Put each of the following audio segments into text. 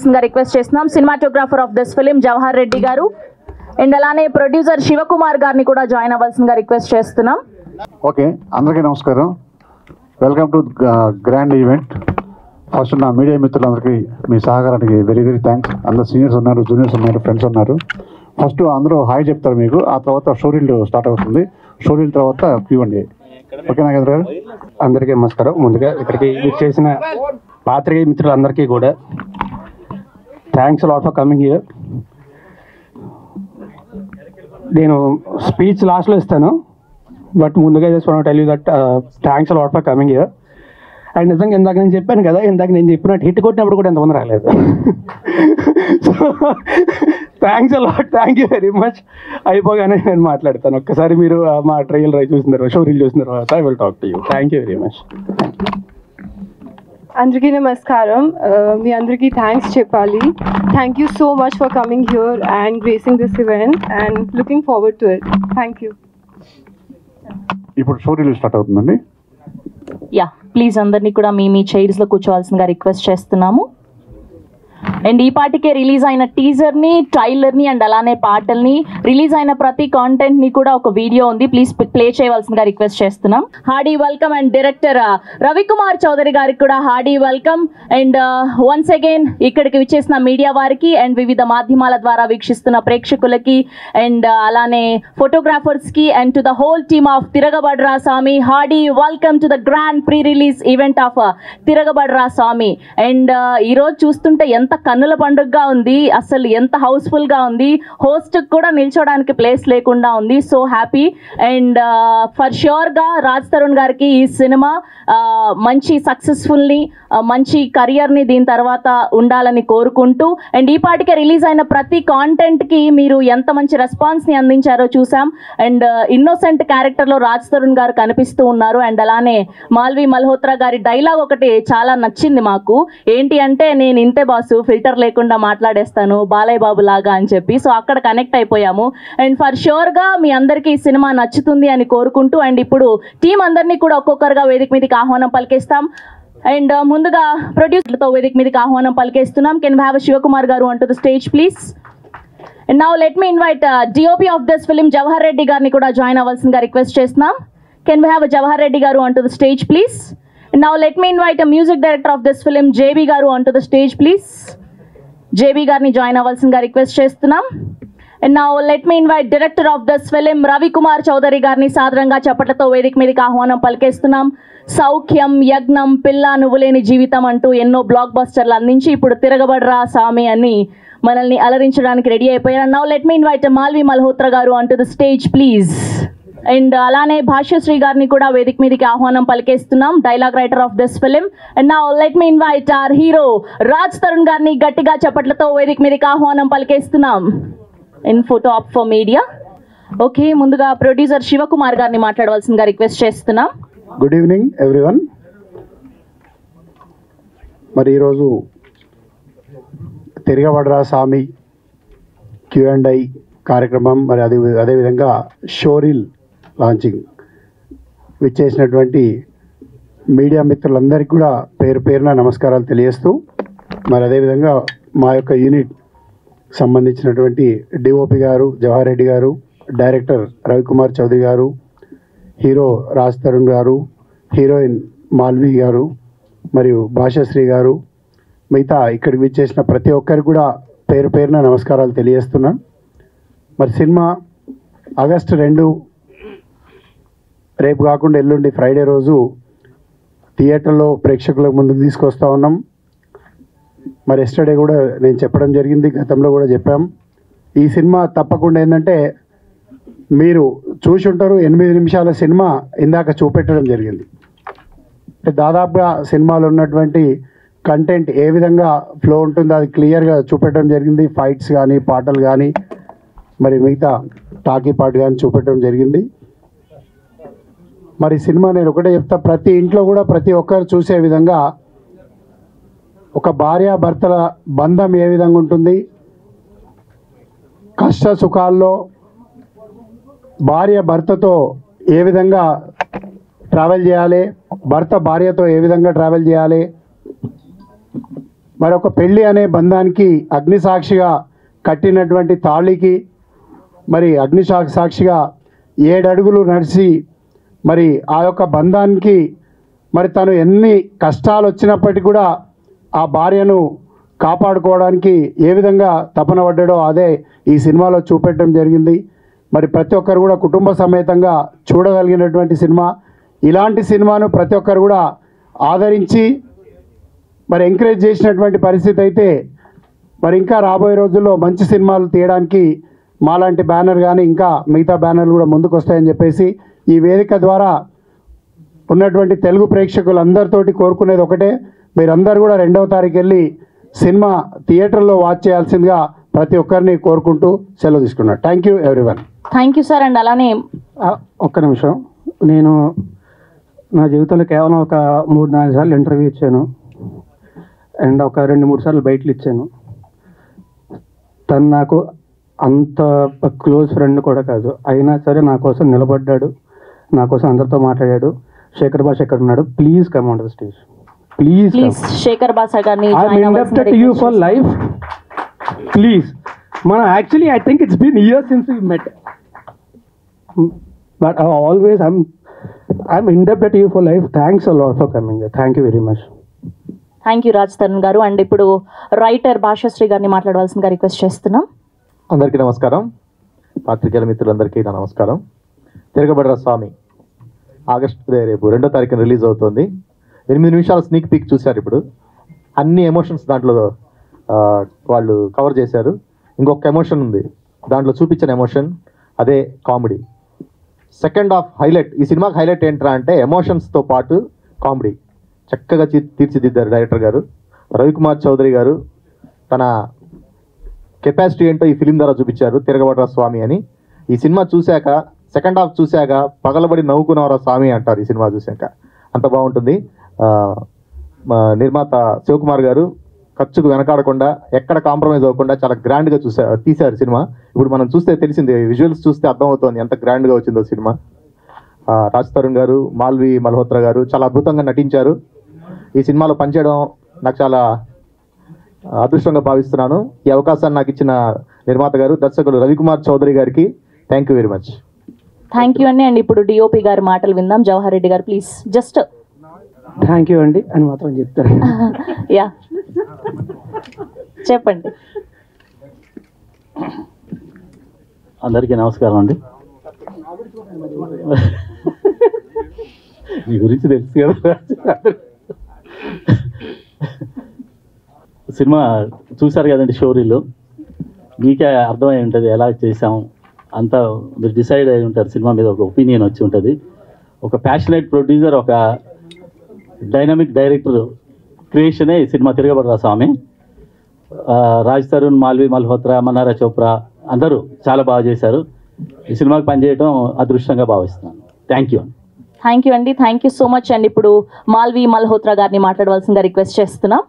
గా రిక్వెస్ట్ చేస్తున్నాం cinematographer of this film Jawahar Reddy గారు అండ్ అలానే ప్రొడ్యూసర్ శివకుమార్ గారిని కూడా జాయిన్ అవ్వాల్సిందిగా రిక్వెస్ట్ చేస్తున్నాం ఓకే అందరికీ నమస్కారం welcome to grand event first నా మీడియా మిత్రులందరికీ మీ సహకారానికి వెరీ వెరీ థ్యాంక్స్ అందరు సీనియర్స్ ఉన్నారు జూనియర్స్ ఉన్నారు ఫ్రెండ్స్ ఉన్నారు ఫస్ట్ అందరూ హాయ్ చెప్తారు మీకు ఆ తర్వాత షోరీల్ స్టార్ట్ అవుతుంది షోరీల్ తర్వాత క్యూ అండి ఓకే నాగేంద్ర గారు అందరికీ నమస్కారం ముందుగా ఇక్కడికి చేసిన పాత్రికేయ మిత్రులందరికీ కూడా thanks lot for coming here నేను స్పీచ్ లాస్ట్లో ఇస్తాను బట్ ముందుగా just want tell you that thanks lot for coming here and నిజంగా ఇందాక నేను చెప్పాను కదా ఇందాక నేను చెప్పినట్టు హిట్ కొట్టినప్పుడు కూడా ఎంతమంది రాలేదు so thanks lot thank you very much అయిపోగానే నేను మాట్లాడతాను ఒక్కసారి మీరు ఆ, మా ట్రైల్ రై చూసిన తర్వాత షో రీల్ చూసిన తర్వాత I will talk to you thank you very much అందరికీ నమస్కారం మీ అందరికీ థ్యాంక్స్ చెప్పాలి thank you so much for coming here and gracing this event and looking forward to it thank you ఇప్పుడు షోరీల్ స్టార్ట్ అవుతుందండి yeah please అందరినీ కూడా మీ మీ chairs లో కూర్చోవాల్సిందిగా రిక్వెస్ట్ చేస్తున్నాము అండ్ ఈ పాటికే రిలీజ్ అయిన టీజర్ ని ట్రైలర్ ని అండ్ అలానే పాటల్ని రిలీజ్ అయిన ప్రతి కాంటెంట్ ని కూడా ఒక వీడియో ఉంది ప్లీజ్ ప్లే చేయవలసిందిగా రిక్వెస్ట్ చేస్తున్నాం hearty welcome and director Ravikumar Chowdary గారికి కూడా hearty welcome and once again ఇక్కడికి విచ్చేసిన మీడియా వారికి అండ్ వివిధ మాధ్యమాల ద్వారా వీక్షిస్తున్న ప్రేక్షకులకి అండ్ అలానే ఫోటోగ్రాఫర్స్ కి and to the whole team of Tiragabadara Swami hearty welcome to the grand pre release event of Tiragabadara Swami and ఈ రోజు చూస్తుంటే ఎంత కన్నుల పండుగగా ఉంది అసలు ఎంత హౌస్ఫుల్ గా ఉంది హోస్ట్ కూడా నిల్చోడానికి ప్లేస్ లేకుండా ఉంది so happy and for sure గా రాజ్ తరుణ్ గారికి ఈ సినిమా ఆ, మంచి సక్సెస్ఫుల్ ని ఆ, మంచి కెరియర్ ని దీని తర్వాత ఉండాలని కోరుకుంటూ అండ్ ఈ పాటికే రిలీజ్ అయిన ప్రతి కాంటెంట్ కి మీరు ఎంత మంచి రెస్పాన్స్ ని అందించారో చూసాం అండ్ ఇన్నోసెంట్ క్యారెక్టర్ లో రాజ్ తరుణ్ గారు కనిపిస్తూ ఉన్నారు అండ్ అలానే మాల్వి మల్హోత్రా గారి డైలాగ్ ఒకటి చాలా నచ్చింది మాకు ఏంటి అంటే నేను ఇంతే బాసు ఫిల్టర్ లేకుండా మాట్లాడేస్తాను బాలయ్య బాబు లాగా అని చెప్పి సో అక్కడ కనెక్ట్ అయిపోయాము అండ్ ఫర్ షూర్ గా మీ అందరికీ ఈ సినిమా నచ్చుతుంది అని కోరుకుంటూ అండ్ ఇప్పుడు టీం అందరినీ కూడా ఒక్కొక్కరుగా వేదిక మీదకి ఆహ్వానం పలికేస్తాం అండ్ ముందుగా ప్రొడ్యూసర్లతో వేదిక మీదకి ఆహ్వానం పలికేస్తున్నాం కెన్ హ్యావ్ శివకుమార్ గారు onto the stage please and now let me invite DOP of this film Jawahar Reddy గారిని కూడా జాయిన్ అవ్వాల్సిందిగా రిక్వెస్ట్ చేస్తున్నాం can we have Jawahar Reddy గారు onto the stage please and now let me invite music director of this film JB గారు onto the stage please JB గారిని join అవ్వాల్సిందిగా request చేస్తున్నాం and now let me invite director of this film Ravikumar Chowdary గారిని సాదరంగా చప్పట్లతో వేదిక మీదకి ఆహ్వానం పలికేస్తున్నాం సౌఖ్యం యజ్ఞం పిల్ల నువ్వులేని జీవితం అంటూ ఎన్నో బ్లాక్ బస్టర్లు అందించి ఇప్పుడు తిరగబడరా సామి అని మనల్ని అలరించడానికి రెడీ అయిపోయారు now let me invite Malvi Malhotra గారు onto the stage please and అలానే భాష్యశ్రీ గారిని కూడా వేదిక మీదకి ఆహ్వానం పలికేస్తున్నాం dialogue writer of this film and now let me invite our hero Raj Tarun గారిని గట్టిగా చప్పట్లతో వేదిక మీదకి ఆహ్వానం పలికేస్తున్నాం in photo op for media okay ముందుగా ప్రొడ్యూసర్ శివకుమార్ గారిని మాట్లాడవలసిందిగా రిక్వెస్ట్ చేస్తున్నాం గుడ్ ఈవినింగ్ ఎవ్రీవన్ మరి ఈరోజు Tiragabadara Swami Q and A కార్యక్రమం మరి అదే అదేవిధంగా షోరీల్ లాంచింగ్ విచ్చేసినటువంటి మీడియా మిత్రులందరికీ కూడా పేరు పేరున నమస్కారాలు తెలియజేస్తూ మరి అదేవిధంగా మా యొక్క యూనిట్ సంబంధించినటువంటి డిఓపి గారు జవహర్ రెడ్డి గారు డైరెక్టర్ రవికుమార్ చౌదరి గారు హీరో రాజ్ తరుణ్ గారు హీరోయిన్ మాల్వి గారు మరియు భాషాశ్రీ గారు మిగతా ఇక్కడికి విచ్చేసిన ప్రతి ఒక్కరికి కూడా పేరు పేరున నమస్కారాలు తెలియజేస్తున్నాను మరి సినిమా ఆగస్టు రెండు రేపు కాకుండా ఎల్లుండి ఫ్రైడే రోజు థియేటర్లో ప్రేక్షకుల ముందుకు తీసుకొస్తా ఉన్నాం మరి ఎస్టర్డే కూడా నేను చెప్పడం జరిగింది గతంలో కూడా చెప్పాం ఈ సినిమా తప్పకుండా ఏంటంటే మీరు చూసి ఉంటారు ఎనిమిది నిమిషాల సినిమా ఇందాక చూపెట్టడం జరిగింది అంటే దాదాపుగా సినిమాలో ఉన్నటువంటి కంటెంట్ ఏ విధంగా ఫ్లో ఉంటుందో అది క్లియర్గా చూపెట్టడం జరిగింది ఫైట్స్ కానీ పాటలు కానీ మరి మిగతా టాకీ పాట కానీ చూపెట్టడం జరిగింది మరి సినిమా నేను ఒకటే చెప్తా ప్రతి ఇంట్లో కూడా ప్రతి ఒక్కరు చూసే విధంగా ఒక భార్య భర్తల బంధం ఏ విధంగా ఉంటుంది కష్ట సుఖాల్లో భార్య భర్తతో ఏ విధంగా ట్రావెల్ చేయాలి భర్త భార్యతో ఏ విధంగా ట్రావెల్ చేయాలి మరి ఒక పెళ్ళి అనే బంధానికి అగ్నిసాక్షిగా కట్టినటువంటి తాళికి మరి అగ్నిశా సాక్షిగా ఏడు అడుగులు నడిచి మరి ఆ యొక్క బంధానికి మరి తను ఎన్ని కష్టాలు వచ్చినప్పటికీ కూడా ఆ భార్యను కాపాడుకోవడానికి ఏ విధంగా తపన పడ్డాడో అదే ఈ సినిమాలో చూపెట్టడం జరిగింది మరి ప్రతి ఒక్కరు కూడా కుటుంబ సమేతంగా చూడగలిగినటువంటి సినిమా ఇలాంటి సినిమాను ప్రతి ఒక్కరు కూడా ఆదరించి మరి ఎంకరేజ్ చేసినటువంటి పరిస్థితి అయితే మరి ఇంకా రాబోయే రోజుల్లో మంచి సినిమాలు తీయడానికి మాలాంటి బ్యానర్ కానీ ఇంకా మిగతా బ్యానర్లు కూడా ముందుకు వస్తాయని చెప్పేసి ఈ వేదిక ద్వారా ఉన్నటువంటి తెలుగు ప్రేక్షకులందరితోటి కోరుకునేది ఒకటే మీరందరూ కూడా రెండవ తారీఖు వెళ్ళి సినిమా థియేటర్లో వాచ్ చేయాల్సిందిగా ప్రతి ఒక్కరిని కోరుకుంటూ సెలవు తీసుకున్నాను thank you everyone thank you sir and అలానే ఆ, ఒక్క నిమిషం నేను నా జీవితంలో కేవలం ఒక మూడు నాలుగు సార్లు ఇంటర్వ్యూ ఇచ్చాను అండ్ ఒక రెండు మూడు సార్లు బయటలు ఇచ్చాను తను నాకు అంత క్లోజ్ ఫ్రెండ్ కూడా కాదు అయినా సరే నా కోసం నిలబడ్డాడు నా కోసం అందరితో మాట్లాడాడు శేఖర్ భాష ఎక్కడ ఉన్నాడు please come on the stage please please Shekhar Basha గారిని ఐఎమ్ join ఇండప్టెడ్ అవ్వాల్సిందిగా you request for life please మన actually I think it's been year since you met but always I'm I'm indebted you for life thanks a lot for coming thank you very much thank you Raj Tarun గారు and ఇప్పుడు writer భాషాశ్రీ గారిని మాట్లాడవలసిందిగా request చేస్తున్నాం అందరికీ నమస్కారం పాత్రికేయుల మిత్రులందరికీ నా నమస్కారం తిరగబడ్ర స్వామి ఆగస్టు రేపు రెండో తారీఖున రిలీజ్ అవుతుంది ఎనిమిది నిమిషాల స్నీక్ పీక్ చూశారు ఇప్పుడు అన్ని ఎమోషన్స్ దాంట్లో ఆ, వాళ్ళు కవర్ చేశారు ఇంకొక ఎమోషన్ ఉంది దాంట్లో చూపించిన ఎమోషన్ అదే కామెడీ సెకండ్ హాఫ్ హైలైట్ ఈ సినిమాకి హైలైట్ ఏంట్రా అంటే ఎమోషన్స్తో పాటు కామెడీ చక్కగా తీ- తీర్చిదిద్దారు డైరెక్టర్ గారు రవికుమార్ చౌదరి గారు తన కెపాసిటీ ఏంటో ఈ ఫిలిం ద్వారా చూపించారు తిరగబడ్ర స్వామి అని ఈ సినిమా చూశాక సెకండ్ హాఫ్ చూశాక పగలబడి నవ్వుకున్నవరా స్వామి అంటారు ఈ సినిమా చూశాక అంత బాగుంటుంది ఆ, మా నిర్మాత శివకుమార్ గారు ఖర్చుకు వెనకాడకుండా ఎక్కడ కాంప్రమైజ్ అవ్వకుండా చాలా గ్రాండ్గా చూసా తీశారు సినిమా ఇప్పుడు మనం చూస్తే తెలిసింది విజువల్స్ చూస్తే అర్థమవుతోంది ఎంత గ్రాండ్గా వచ్చిందో సినిమా ఆ, రాజ్ తరుణ్ గారు మాల్వి మల్హోత్రా గారు చాలా అద్భుతంగా నటించారు ఈ సినిమాలో పనిచేయడం నాకు చాలా అదృష్టంగా భావిస్తున్నాను ఈ అవకాశాన్ని నాకు ఇచ్చిన నిర్మాత గారు దర్శకులు రవికుమార్ చౌదరి గారికి thank you very much thank you అండి అండ్ ఇప్పుడు డిఓపి గారి మాటలు విందాం జవహర్ రెడ్డి గారు ప్లీజ్ జస్ట్ థ్యాంక్ యూ అండి అని మాత్రం చెప్తాను యా చెప్పండి అందరికీ నమస్కారం అండి మీ గురించి తెలుసు కదా సినిమా చూశారు కదండి షోరీలో మీకే అర్థమై ఉంటుంది ఎలా చేసాం అంతా మీరు డిసైడ్ అయి ఉంటారు సినిమా మీద ఒక ఒపీనియన్ వచ్చి ఉంటుంది ఒక ప్యాషనేట్ ప్రొడ్యూసర్ ఒక డైనమిక్ డైరెక్టర్ క్రియేషనే ఈ సినిమా తిరగబడరా స్వామి ఆ, రాజ్ తరుణ్ మాల్వి మల్హోత్రా మన్నారా చోప్రా అందరూ చాలా బాగా చేశారు ఈ సినిమాకి పనిచేయడం అదృష్టంగా భావిస్తున్నాను థ్యాంక్ యూ థ్యాంక్ యూ అండి thank you so much and ఇప్పుడు మాల్వి మల్హోత్రా గారిని మాట్లాడవలసిందిగా రిక్వెస్ట్ చేస్తున్నాం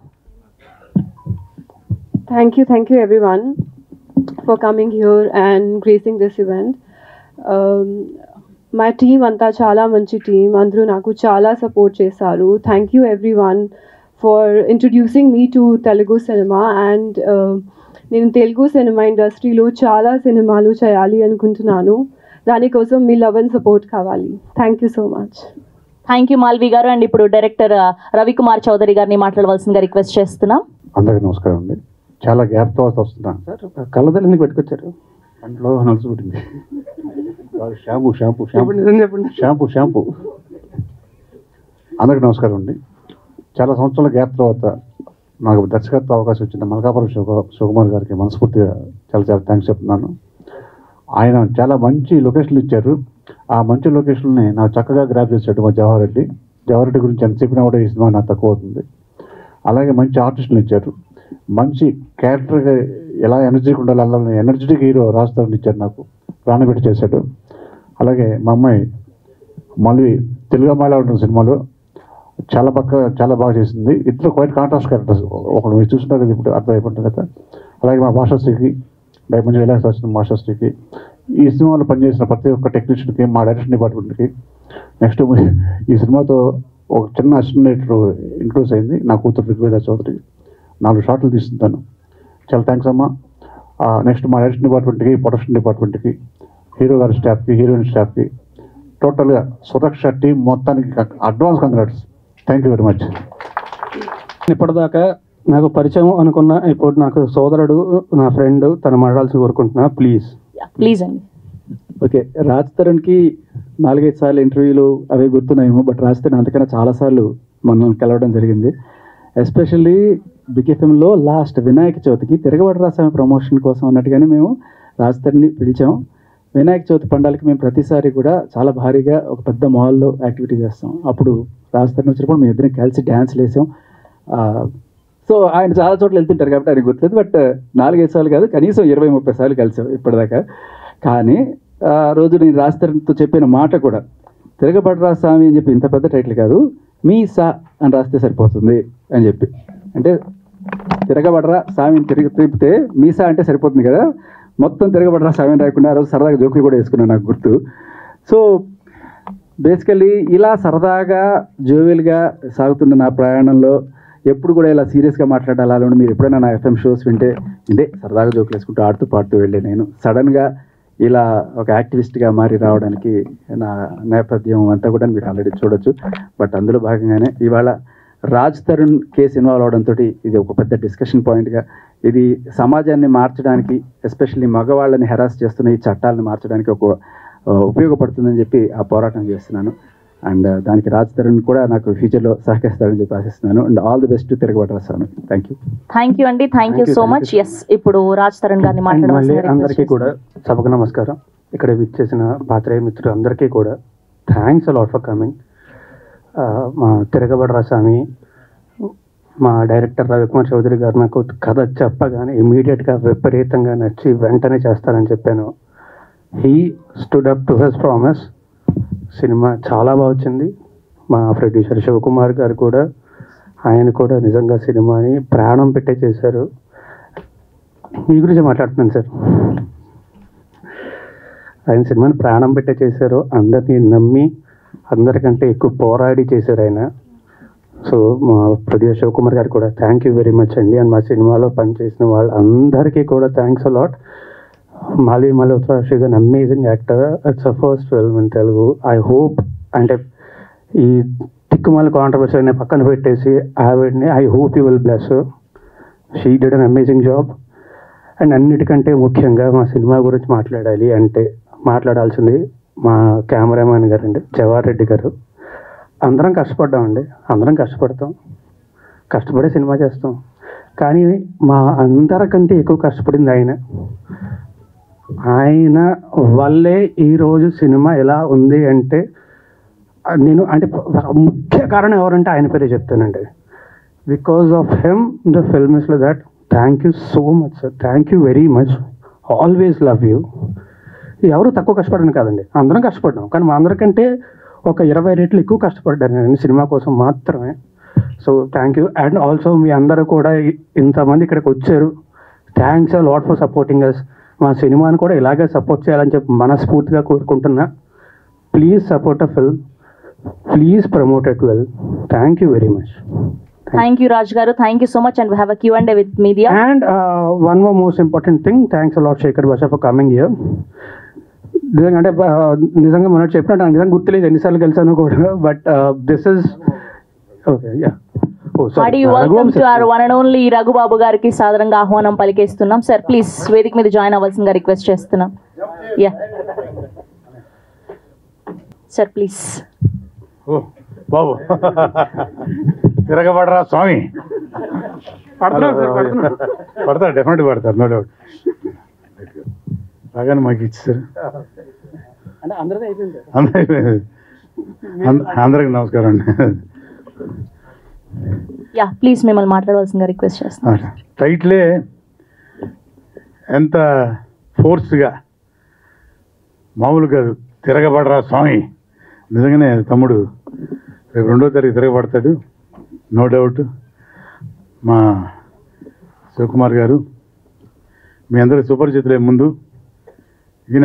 Thank you, thank you everyone for coming here and gracing this event. Um, my team అంతా చాలా మంచి టీం అందరూ నాకు చాలా సపోర్ట్ చేశారు thank you everyone for introducing me to Telugu cinema and నేను తెలుగు సినిమా ఇండస్ట్రీలో చాలా సినిమాలు చేయాలి అనుకుంటున్నాను దానికోసం మీ లవ్ అండ్ సపోర్ట్ కావాలి thank you so much thank you Malvi గారు అండ్ ఇప్పుడు డైరెక్టర్ రవికుమార్ చౌదరి గారిని మాట్లాడవలసిందిగా రిక్వెస్ట్ చేస్తున్నాం అందరికీ నమస్కారం అండి చాలా గ్యాప్ తర్వాత వస్తున్నాను సార్ కళ్ళదలు ఎందుకు పెట్టుకొచ్చారు కంట్లో నలుసుకుంటుంది షాంపూ షాంపూ షాంపూ చెప్పండి నిజం చెప్పండి షాంపూ షాంపూ అందరికీ నమస్కారం అండి చాలా సంవత్సరాల గ్యాప్ తర్వాత నాకు దర్శకత్వ అవకాశం వచ్చిన మల్కాపురం శివ శివకుమార్ గారికి మనస్ఫూర్తిగా చాలా చాలా థ్యాంక్స్ చెప్తున్నాను ఆయన చాలా మంచి లొకేషన్లు ఇచ్చారు ఆ మంచి లొకేషన్ని నాకు చక్కగా గ్రాప్ చేశాడు మా జవహర్ రెడ్డి జవహర్ రెడ్డి గురించి ఎంత చెప్పినా కూడా ఈ సినిమా నాకు తక్కువ అవుతుంది అలాగే మంచి ఆర్టిస్టులు ఇచ్చారు మంచి క్యారెక్టర్గా ఎలా ఎనర్జీకి ఉండాలి అలా ఎనర్జెటిక్ హీరో రాజధాని ఇచ్చారు నాకు ప్రాణపెట్టి చేశాడు అలాగే మా అమ్మాయి మళ్ళీ తెలుగు అమ్మాయిలా ఉంటుంది సినిమాలో చాలా పక్క చాలా బాగా చేసింది ఇద్దరు క్వైట్ కాంట్రాస్ట్ క్యారెక్టర్స్ ఒకడు మీరు చూస్తున్నారు కదా ఇప్పుడు అర్థం అయిపోతుంది కదా అలాగే మా భాషాశ్రీకి డైమండ్ రిలాక్స్ వచ్చిన భాషాశ్రీకి ఈ సినిమాలో పనిచేసిన ప్రతి ఒక్క టెక్నీషియన్కి మా డైరెక్షన్ డిపార్ట్మెంట్కి నెక్స్ట్ ఈ సినిమాతో ఒక చిన్న అసిస్టెంట్ ఇంట్రొడ్యూస్ అయింది నా కూతురు ఋగ్వేద చౌదరి నాలుగు షాట్లు తీస్తుంటాను చాలా థ్యాంక్స్ అమ్మా నెక్స్ట్ మా డైరెక్షన్ డిపార్ట్మెంట్కి ప్రొడక్షన్ డిపార్ట్మెంట్కి హీరో గారి స్టాఫ్కి హీరోయిన్ స్టాఫ్కి టోటల్గా సురక్ష టీం మొత్తానికి advance congrats thank you very much ఇప్పటిదాకా నాకు పరిచయం అనుకున్న ఇప్పుడు నాకు సోదరుడు నా ఫ్రెండ్ తను మాట్లాడాల్సి కోరుకుంటున్నా ప్లీజ్ ప్లీజ్ అండి ఓకే రాజ్ తరుణ్కి నాలుగైదు సార్లు ఇంటర్వ్యూలు అవే గుర్తున్నాయేమో బట్ రాజ్ తరుణ్ అంతకన్నా చాలాసార్లు మనల్ని కలవడం జరిగింది ఎస్పెషల్లీ బిగ్ ఎఫ్ఎంలో లాస్ట్ వినాయక చవితికి తిరగబడి రాసామి ప్రమోషన్ కోసం అన్నట్టుగానే మేము రాజ్ తరుణ్ని పిలిచాం వినాయక చవితి పండాలకి మేము ప్రతిసారి కూడా చాలా భారీగా ఒక పెద్ద మాల్లో యాక్టివిటీ చేస్తాం అప్పుడు రాజ్ తరుణ్ వచ్చినప్పుడు మేము ఇద్దరం కలిసి డ్యాన్స్లు వేసాం ఆ, సో ఆయన చాలా చోట్ల వెళ్తుంటారు కాబట్టి ఆయనకు గుర్తులేదు బట్ నాలుగైదు సార్లు కాదు కనీసం ఇరవై ముప్పై సార్లు కలిసాం ఇప్పటిదాకా కానీ ఆ రోజు నేను రాస్తారంతో చెప్పిన మాట కూడా తిరగబడరా స్వామి అని చెప్పి ఇంత పెద్ద టైటిల్ కాదు మీ సా అని రాస్తే సరిపోతుంది అని చెప్పి అంటే తిరగబడరా స్వామిని తిరిగి తిప్పితే మీసా అంటే సరిపోతుంది కదా మొత్తం తిరగబడరా స్వామిని రాకుండా ఆ రోజు సరదాగా జోకులు కూడా వేసుకున్నాను నాకు గుర్తు సో బేసికల్లీ ఇలా సరదాగా జోవియల్గా సాగుతున్న నా ప్రయాణంలో ఎప్పుడు కూడా ఇలా సీరియస్గా మాట్లాడాలి అలా మీరు ఎప్పుడైనా నా ఎఫ్ఎం షోస్ వింటే ఇదే సరదాగా జోకులు వేసుకుంటూ ఆడుతూ పాడుతూ వెళ్ళే నేను సడన్గా ఇలా ఒక యాక్టివిస్ట్గా మారి రావడానికి నా నేపథ్యం అంతా కూడా మీరు ఆల్రెడీ చూడొచ్చు బట్ అందులో భాగంగానే ఇవాళ రాజ్ తరుణ్ కేసు ఇన్వాల్వ్ అవడంతో ఇది ఒక పెద్ద డిస్కషన్ పాయింట్గా ఇది సమాజాన్ని మార్చడానికి ఎస్పెషల్లీ మగవాళ్ళని హెరాస్ చేస్తున్న ఈ చట్టాలను మార్చడానికి ఒక ఆ, ఉపయోగపడుతుందని చెప్పి ఆ పోరాటం చేస్తున్నాను అండ్ దానికి రాజ్ తరుణ్ కూడా నాకు ఫ్యూచర్లో సహకరిస్తాడని చెప్పి ఆశిస్తున్నాను and all the best Tiragabadara Swami thank you thank you అండి thank you Thank you, so thank much you. Yes ఇప్పుడు రాజ్ తరుణ్ గారిని అండ్ మళ్ళీ మాట్లాడవలసిందిగా అందరికీ request కూడా సభకు నమస్కారం ఇక్కడ విచ్చేసిన పాత్రేయ మిత్రులు అందరికీ కూడా థ్యాంక్స్ అలాట్ ఫర్ కమింగ్ మా తిరగబడరా స్వామి మా డైరెక్టర్ రవికుమార్ చౌదరి గారు నాకు కథ చెప్పగానే ఇమీడియట్గా విపరీతంగా నచ్చి వెంటనే చేస్తానని చెప్పాను he stood up to his promise cinema చాలా బాగా వచ్చింది మా ప్రొడ్యూసర్ శివకుమార్ గారు కూడా ఆయన కూడా నిజంగా సినిమాని ప్రాణం పెట్టే చేశారు మీ గురించి మాట్లాడుతున్నాను సార్ ఆయన సినిమాని ప్రాణం పెట్టే చేశారు అందరినీ నమ్మి అందరికంటే ఎక్కువ పోరాడి చేశారు ఆయన సో మా ప్రొడ్యూసర్ శివకుమార్ గారు కూడా థ్యాంక్ యూ వెరీ మచ్ అండి అండ్ మా సినిమాలో పనిచేసిన వాళ్ళందరికీ కూడా thanks a lot Malvi Malhotra she's an amazing actor it's a first film in Telugu I hope అంటే ఈ తిక్కుమాల కాంట్రవర్సీ అనే పక్కన పెట్టేసి ఆవిడ్ని I hope you will bless she did an amazing job and అన్నిటికంటే ముఖ్యంగా మా సినిమా గురించి మాట్లాడాలి అంటే మాట్లాడాల్సింది మా కెమెరామ్యాన్ గారు అండి జవహర్ రెడ్డి గారు అందరం కష్టపడ్డామండి అందరం కష్టపడతాం కష్టపడే సినిమా చేస్తాం కానీ మా అందరికంటే ఎక్కువ కష్టపడింది ఆయన ఆయన వల్లే ఈరోజు సినిమా ఎలా ఉంది అంటే ఆ, నేను అంటే ముఖ్య కారణం ఎవరంటే ఆయన పేరే చెప్తానండి because of him the film is that thank you so much sir thank you very much always love you ఎవరు తక్కువ కష్టపడను కాదండి అందరం కష్టపడ్డాం కానీ మా అందరికంటే ఒక ఇరవై రెట్లు ఎక్కువ కష్టపడ్డాను నేను సినిమా కోసం మాత్రమే so thank you and also మీ అందరూ కూడా ఇ- ఇంతమంది ఇక్కడికి వచ్చారు thanks lot for supporting us మా సినిమాని కూడా ఇలాగే సపోర్ట్ చేయాలని చెప్పి మనస్ఫూర్తిగా కోరుకుంటున్నా please support a film please promote it well thank you very much thank you Raj గారు thank you so much and have a Q and with media and one more most important thing thanks a lot Shekhar Basha for coming year నిజంగా అంటే uh, నిజంగా మనం చెప్పినట్టు నాకు నిజంగా గుర్తులేదు ఎన్నిసార్లు కలిసాను కూడా but this is okay yeah hearty welcome to our one and only Raghubabu గారికి సాధారణంగా ఆహ్వానం పలికేస్తున్నాం సార్ ప్లీజ్ వేదిక మీద జాయిన్ అవ్వాల్సిందిగా రిక్వెస్ట్ చేస్తున్నాం యా సార్ ప్లీజ్ ఓ బాబు తిరగబడరా స్వామి పడతారు డెఫినెట్గా పడతారు నో డౌట్ బాగానే మాకు ఇచ్చారు అంటే అందరిది అయిపోయింది అందరికీ అంద- అందరికీ నమస్కారం అండి యా ప్లీజ్ మిమ్మల్ని మాట్లాడవలసిందిగా రిక్వెస్ట్ చేస్తున్నాం టైటిలే ఎంత ఫోర్స్గా మామూలు కాదు తిరగబడరా స్వామి నిజంగానే తమ్ముడు రేపు రెండో తారీఖు తిరగబడతాడు నో డౌట్ మా శివకుమార్ గారు మీ అందరి సుపరిచితులే ముందు ఈయన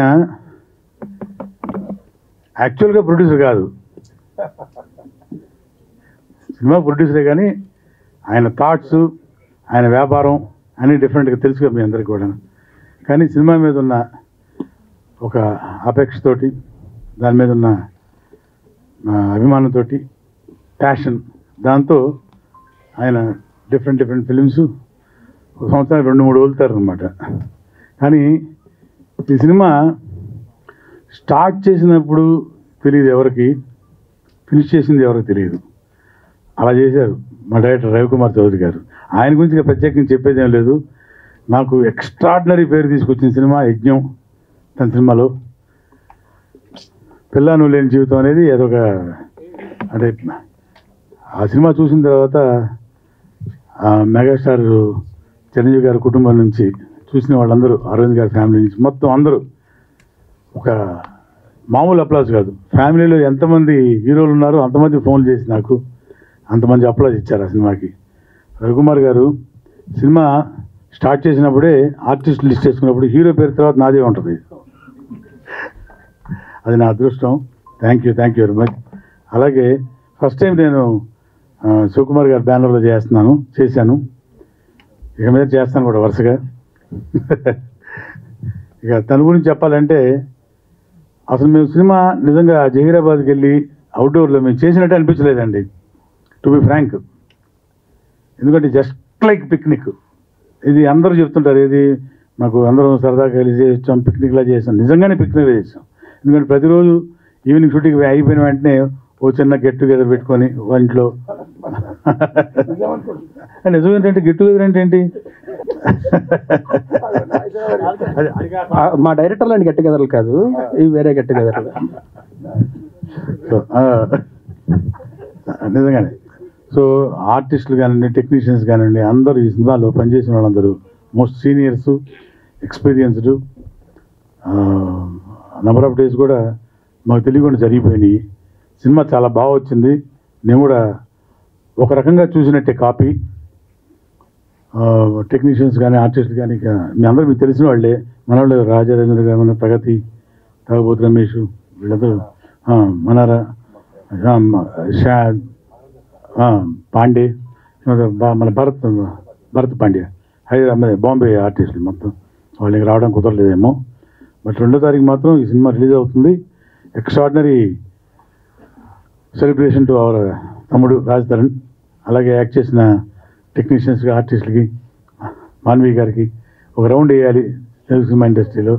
యాక్చువల్గా ప్రొడ్యూసర్ కాదు సినిమా ప్రొడ్యూసరే కానీ ఆయన థాట్స్ ఆయన వ్యాపారం అన్నీ డిఫరెంట్గా తెలుసు మీ అందరికీ కూడా కానీ సినిమా మీద ఉన్న ఒక అపేక్షతోటి దాని మీద ఉన్న ఆ, అభిమానంతో ప్యాషన్ దాంతో ఆయన డిఫరెంట్ డిఫరెంట్ ఫిలిమ్స్ ఒక సంవత్సరానికి రెండు మూడు వదులుతారు అనమాట కానీ ఈ సినిమా స్టార్ట్ చేసినప్పుడు తెలియదు ఎవరికి ఫినిష్ చేసింది ఎవరికి తెలియదు అలా చేశారు మా డైరెక్టర్ రవికుమార్ చౌదరి గారు ఆయన గురించి ఇక ప్రత్యేకంగా చెప్పేది ఏం లేదు నాకు ఎక్స్ట్రాడినరీ పేరు తీసుకొచ్చిన సినిమా యజ్ఞం తన సినిమాలో పిల్ల నువ్వు లేని జీవితం అనేది అదొక అంటే ఆ సినిమా చూసిన తర్వాత ఆ మెగాస్టార్ చిరంజీవి గారి కుటుంబం నుంచి చూసిన వాళ్ళందరూ అరవింద్ గారి ఫ్యామిలీ నుంచి మొత్తం అందరూ ఒక మామూలు అప్లాజ్ కాదు ఫ్యామిలీలో ఎంతమంది హీరోలు ఉన్నారో అంతమంది ఫోన్ చేసి నాకు అంతమంది అప్లాజ్ ఇచ్చారు ఆ సినిమాకి రవికుమార్ గారు సినిమా స్టార్ట్ చేసినప్పుడే ఆర్టిస్ట్ లిస్ట్ చేసుకున్నప్పుడు హీరో పేరు తర్వాత నాదే ఉంటుంది అది నా అదృష్టం thank you thank you very much అలాగే ఫస్ట్ టైం నేను ఆ, శివకుమార్ గారి బ్యానర్లో చేస్తున్నాను చేశాను ఇక మీద చేస్తాను కూడా వరుసగా ఇక తన గురించి చెప్పాలంటే అసలు మేము సినిమా నిజంగా జహీరాబాద్కి వెళ్ళి అవుట్డోర్లో మేము చేసినట్టు అనిపించలేదండి టు బి ఫ్రాంక్ ఎందుకంటే జస్ట్ లైక్ పిక్నిక్ ఇది అందరూ చెప్తుంటారు ఇది మాకు అందరం సరదాగా కలిసి చేసాం పిక్నిక్లా చేసాం నిజంగానే పిక్నిక్లా చేసాం ఎందుకంటే ప్రతిరోజు ఈవినింగ్ షూటింగ్ అయిపోయిన వెంటనే ఓ చిన్న గెట్ టుగెదర్ పెట్టుకొని వాళ్ళ ఇంట్లో నిజం ఏంటంటే గెట్ టుగెదర్ అంటే ఏంటి అది- అది కాదు. ఆ, మా డైరెక్టర్ లాంటి గెట్ టుగెదర్లు కాదు ఇవి వేరే గెట్ టుగెదర్లు సో ఆ, నిజంగానే సో ఆర్టిస్టులు కానివ్వండి టెక్నీషియన్స్ కానివ్వండి అందరూ ఈ సినిమాలో పనిచేసిన వాళ్ళందరూ most seniors experienced number of days కూడా మాకు తెలియకుండా జరిగిపోయినాయి సినిమా చాలా బాగా వచ్చింది నేను కూడా ఒక రకంగా చూసినట్టే కాపీ టెక్నీషియన్స్ కానీ ఆర్టిస్టులు కానీ ఇక మీ అందరూ మీకు తెలిసిన వాళ్ళే మన వాళ్ళు రాజారేంద్ర గారు మన ప్రగతి తాగబోతు రమేష్ వీళ్ళందరూ ఆ, మనారా ఆ, మ- షా ఆ, పాండే బా- మన భరత్ భరత్ పాండ్య హైదరాబాద్ బాంబే ఆర్టిస్టులు మొత్తం వాళ్ళకి రావడం కుదరలేదేమో బట్ రెండో తారీఖు మాత్రం ఈ సినిమా రిలీజ్ అవుతుంది ఎక్స్ట్రాడినరీ సెలబ్రేషన్ టు అవర్ తమ్ముడు రాజ్ తరుణ్ అలాగే యాక్ట్ చేసిన టెక్నీషియన్స్కి ఆర్టిస్టులకి మాన్వి గారికి ఒక రౌండ్ వేయాలి తెలుగు సినిమా ఇండస్ట్రీలో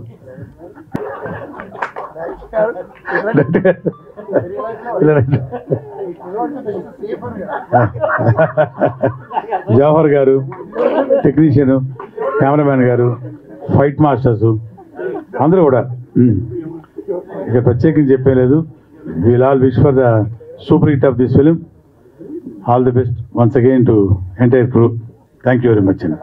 ఇలా రండి. జవహర్ గారు టెక్నీషియన్ కెమెరామ్యాన్ గారు ఫైట్ మాస్టర్స్ అందరూ కూడా ఉమ్. ఇక ప్రత్యేకించి చెప్పలేదు we'll all wish for the super hit of this film all the best once again to entire crew thank you very much అండి